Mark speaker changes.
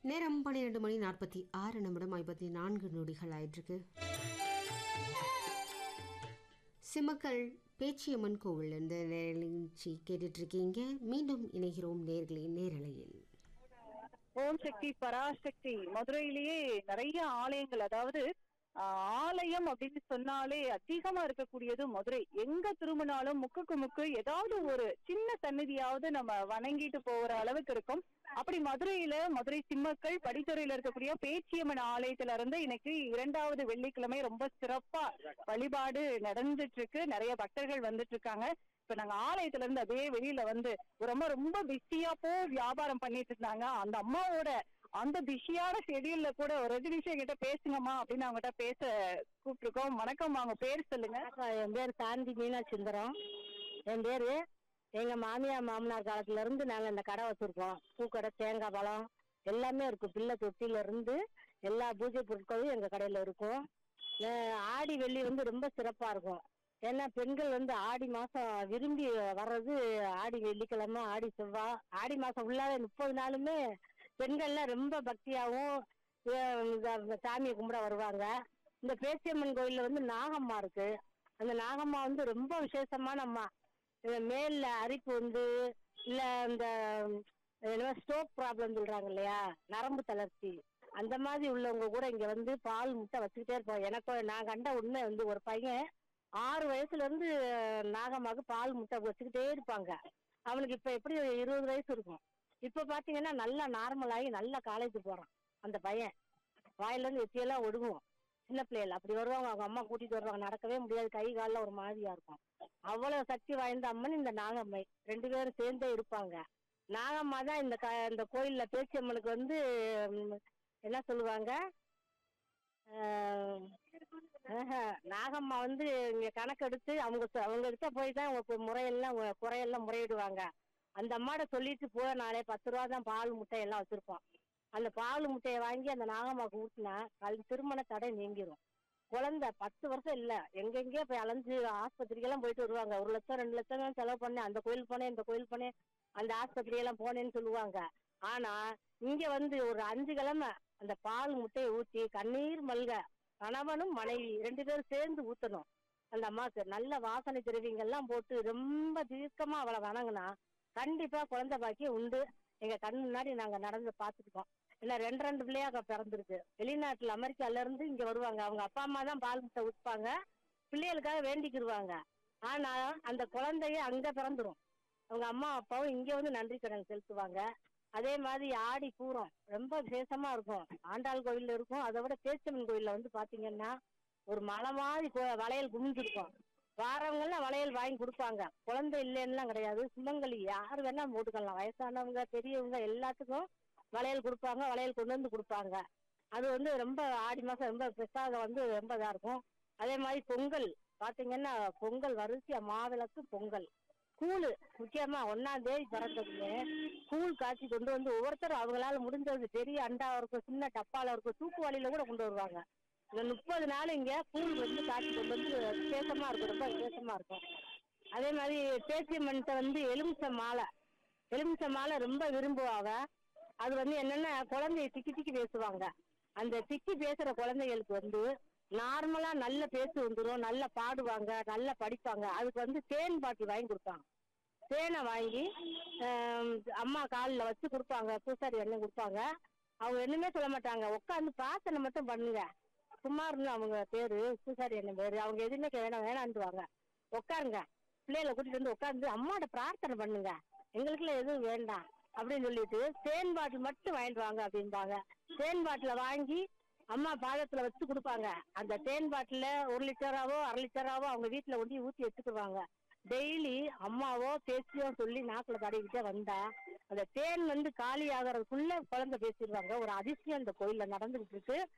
Speaker 1: நேரம் பன்னிரெண்டு மணி நாற்பத்தி ஆறு நிமிடம் ஐம்பத்தி நான்கு நொடிகள் ஆயிட்டிருக்கு சிமக்கல் பேச்சியம்மன் கோவில் இந்த நிகழ்ச்சி கேட்டுட்டு இருக்கீங்க மீண்டும் இணைகிறோம் நேர்களே நேரலையில்
Speaker 2: ஓம் சக்தி பராசக்தி மதுரையிலேயே நிறைய ஆலயங்கள் அதாவது ஆஹ், ஆலயம் அப்படின்னு சொன்னாலே அதிகமா இருக்கக்கூடியது மதுரை எங்க திரும்பினாலும் முக்குக்கு முக்கு ஏதாவது ஒரு சின்ன சந்நிதியாவது நம்ம வணங்கிட்டு போகிற அளவுக்கு இருக்கும் அப்படி மதுரையில மதுரை சிம்மக்கள் படித்துறையில இருக்கக்கூடிய பேச்சியம்மன் ஆலயத்துல இருந்து இன்னைக்கு இரண்டாவது வெள்ளிக்கிழமை ரொம்ப சிறப்பா வழிபாடு நடந்துட்டு இருக்கு நிறைய பக்தர்கள் வந்துட்டு இருக்காங்க இப்ப நாங்க ஆலயத்துல இருந்து அதே வெளியில வந்து ரொம்ப ரொம்ப பிஸியா போ வியாபாரம் பண்ணிட்டு இருந்தாங்க அந்த அம்மாவோட அந்த பிஸியான ஷெடியூல்ல கூட ஒரு ரெண்டு நிமிஷம் என்கிட்ட பேசுங்கம்மா அப்படின்னு அவங்ககிட்ட பேச கூப்பிட்டுருக்கோம் வணக்கம் அவங்க பேர் சொல்லுங்க
Speaker 3: வணக்கம் என் பேர் சாந்தி மீனா சுந்தரம் என் பேரு எங்க மாமியார் மாமனார் காலத்துல இருந்து நாங்க இந்த கடை வச்சிருக்கோம் பூக்கடை தேங்காய் பழம் எல்லாமே இருக்கும் பிள்ளை தொட்டில இருந்து எல்லா பூஜை பொருட்களும் எங்க கடையில இருக்கும் அஹ் ஆடி வெள்ளி வந்து ரொம்ப சிறப்பா இருக்கும் ஏன்னா பெண்கள் வந்து ஆடி மாசம் விரும்பி வர்றது ஆடி வெள்ளிக்கிழமை ஆடி செவ்வாய் ஆடி மாசம் ஃபுல்லாவே முப்பது நாளுமே பெண்கள்லாம் ரொம்ப பக்தியாவும் அஹ் இந்த சாமியை கும்பிட வருவாங்க இந்த பேச்சியம்மன் கோயில்ல வந்து நாகம்மா இருக்கு அந்த நாகம்மா வந்து ரொம்ப விசேஷமான அம்மா இந்த மேல்ல அரிப்பு வந்து இல்ல இந்த ஸ்டோக் ப்ராப்ளம் சொல்றாங்க இல்லையா நரம்பு தளர்ச்சி அந்த மாதிரி உள்ளவங்க கூட இங்க வந்து பால் முட்டை வச்சுக்கிட்டே இருப்போம் எனக்கு நான் கண்ட உண்மை வந்து ஒரு பையன் ஆறு வயசுல இருந்து நாகம்மாவுக்கு பால் முட்டை வச்சுக்கிட்டே இருப்பாங்க அவனுக்கு இப்ப எப்படி ஒரு இருபது வயசு இருக்கும் இப்ப பாத்தீங்கன்னா நல்லா நார்மல் ஆகி நல்லா காலேஜ் போறான் அந்த பையன் வாயில இருந்து எத்தியெல்லாம் ஒடுங்குவோம் சின்ன பிள்ளைகள் அப்படி வருவாங்க அவங்க அம்மா கூட்டிட்டு வருவாங்க நடக்கவே முடியாது கை காலில் ஒரு மாதிரியா இருக்கும் அவ்வளவு சக்தி வாய்ந்த அம்மன் இந்த நாகம்மை ரெண்டு பேரும் சேர்ந்தே இருப்பாங்க நாகம்மா தான் இந்த க இந்த கோயில்ல பேச்சியம்மனுக்கு வந்து ம், என்ன சொல்லுவாங்க ஆஹ், ஆஹா, நாகம்மா வந்து இங்க கணக்கெடுத்து அவங்க சொ- அவங்க கிட்ட போய் தான் உங்க முறையெல்லாம் உங்க குறையெல்லாம் முறையிடுவாங்க அந்த அம்மாட்ட சொல்லிட்டு போனாலே பத்து ரூபா தான் பால் முட்டை எல்லாம் வச்சிருப்போம் அந்த பால் முட்டையை வாங்கி அந்த நாகம்மாக்கு ஊட்டினா கல் திருமண தடை நீங்கிரும் குழந்தை பத்து வருஷம் இல்ல எங்கெங்கேயோ போய் அலைஞ்சு ஆஸ்பத்திரிக்கெல்லாம் போயிட்டு வருவாங்க ஒரு லட்சம் ரெண்டு லட்சம் தான் செலவு பண்ணேன் அந்த கோயில் போனேன் இந்த கோயில் போனேன் அந்த ஆஸ்பத்திரி எல்லாம் போனேன்னு சொல்லுவாங்க ஆனா இங்க வந்து ஒரு அஞ்சு கிழமை அந்த பால் முட்டையை ஊத்தி கண்ணீர் மல்க கணவனும் மனைவி ரெண்டு பேரும் சேர்ந்து ஊத்தணும் அந்த அம்மாக்கு நல்ல வாசனை திரவியங்கள்லாம் போட்டு ரொம்ப தீர்க்கமா அவளை வணங்குனா கண்டிப்பா குழந்தை பாக்கியம் உண்டு எங்க கண் முன்னாடி நாங்க நடந்து பார்த்துருக்கோம் இல்ல ரெண்டு ரெண்டு பிள்ளையா அங்க பிறந்திருக்கு வெளிநாட்டுல அமெரிக்கால இருந்து இங்க வருவாங்க அவங்க அப்பா அம்மா தான் பால் முட்டை ஊத்துப்பாங்க பிள்ளைகளுக்காக வேண்டிக்கிடுவாங்க ஆனா அந்த குழந்தைய அங்க பிறந்துரும் அவங்க அம்மா அப்பாவும் இங்க வந்து நன்றி கடன் செலுத்துவாங்க அதே மாதிரி ஆடி பூரம் ரொம்ப விசேஷமா இருக்கும் ஆண்டாள் கோயில்ல இருக்கும் அதை விட பேச்சம்மன் கோயில்ல வந்து பாத்தீங்கன்னா ஒரு மலை மாதிரி கோ- வளையல் குமிஞ்சிருக்கும் வாரவங்கெல்லாம் வளையல் வாங்கி கொடுப்பாங்க குழந்தை இல்லைன்னுலாம் கிடையாது சுமங்கலி யார் வேணா போட்டுக்கலாம் வயசானவங்க பெரியவங்க எல்லாத்துக்கும் வளையல் கொடுப்பாங்க வளையல் கொண்டு வந்து கொடுப்பாங்க அது வந்து ரொம்ப ஆடி மாசம் ரொம்ப பிரசாதம் வந்து ரொம்ப இதா இருக்கும் அதே மாதிரி பொங்கல் பாத்தீங்கன்னா பொங்கல் வரிசையா மாவிளக்கு பொங்கல் கூழு முக்கியமா ஒன்னாம் தேதி பிறந்ததுங்க கூழ் காய்ச்சி கொண்டு வந்து ஒவ்வொருத்தரும் அவங்களால முடிஞ்சது பெரிய அண்டா இருக்கும் சின்ன டப்பால இருக்கும் தூக்கு வழியில கூட கொண்டு வருவாங்க இந்த முப்பது நாள் இங்க கூழ் வந்து காய்ச்சி கொண்டு வந்து விசேஷமா இருக்கும் ரொம்ப விசேஷமா இருக்கும் அதே மாதிரி பேச்சியம்மன்ட்ட வந்து எலுமிச்சை மாலை எலுமிச்சை மாலை ரொம்ப விரும்புவாங்க அது வந்து என்னன்னா குழந்தைய திக்கி திக்கி பேசுவாங்க அந்த திக்கி பேசுற குழந்தைகளுக்கு வந்து நார்மலா நல்ல பேச்சு வந்துடும் நல்லா பாடுவாங்க நல்லா படிப்பாங்க அதுக்கு வந்து தேன் பாட்டில் வாங்கி கொடுப்பாங்க தேனை வாங்கி ஆம், அம்மா காலில் வச்சு கொடுப்பாங்க பூசாரி எண்ணெய் கொடுப்பாங்க அவங்க என்னமே சொல்ல மாட்டாங்க உட்காந்து பிரார்த்தனை மட்டும் பண்ணுங்க குமார்னு அவங்க பேரு பூசாரி எண்ணெய் பேரு அவங்க எதுவுமே வேணாம் வேணாண்டுவாங்க உட்காருங்க பிள்ளைகளை கூட்டிட்டு வந்து உட்காந்து அம்மாட்ட பிரார்த்தனை பண்ணுங்க எங்களுக்குலாம் எதுவும் வேண்டாம் அப்படின்னு சொல்லிட்டு தேன் பாட்டில் மட்டும் வாங்கிட்டு வாங்க அப்படின்பாங்க தேன் பாட்டில வாங்கி அம்மா பாதத்துல வச்சு கொடுப்பாங்க அந்த தேன் பாட்டில ஒரு லிட்டராவோ அரை லிட்டராவோ அவங்க வீட்டுல கொண்டு ஊத்தி வச்சுக்குவாங்க டெய்லி அம்மாவோ பேச்சியோ சொல்லி நாக்குல தடவிக்கிட்டே வந்தா அந்த தேன் வந்து காலி ஆகிறதுக்குள்ள குழந்தை பேசிடுவாங்க ஒரு அதிசயம் இந்த கோயில்ல நடந்துகிட்டு இருக்கு